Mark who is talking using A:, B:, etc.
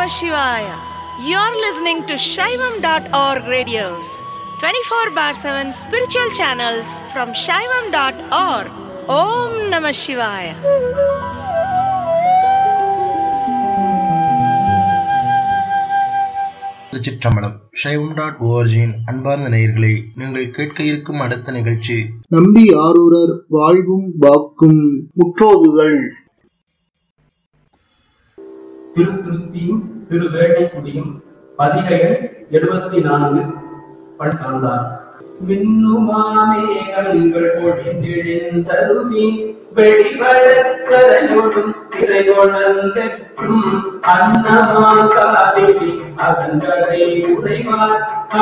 A: Namah Shivaya. You're listening to Shaivam.org radios, 24 bar 7 spiritual channels from Shaivam.org. Om Namah Shivaya.
B: திருச்சிற்றம்பலம் சைவம் dot ஓஆர்ஜியின் அன்பார்ந்த நேயர்களே நீங்கள் கேட்க இருக்கும் அடுத்த நிகழ்ச்சி
C: நம்பி ஆரூரர் வாழ்வும் வாக்கும் முற்றோதுதல்
D: திருத்திருத்தியும் திருவேட்டைக்குடியும் பதிகைகள் எழுபத்தி நான்கு பட்டாந்தார் மின்னுமாமேகங்கள் பொழிந்தெழுந்தருவி வெளிவழக்கரையோடும் திரையொழந்தெற்றும் அன்னமா காதேவி அகங்கரை உடைவார்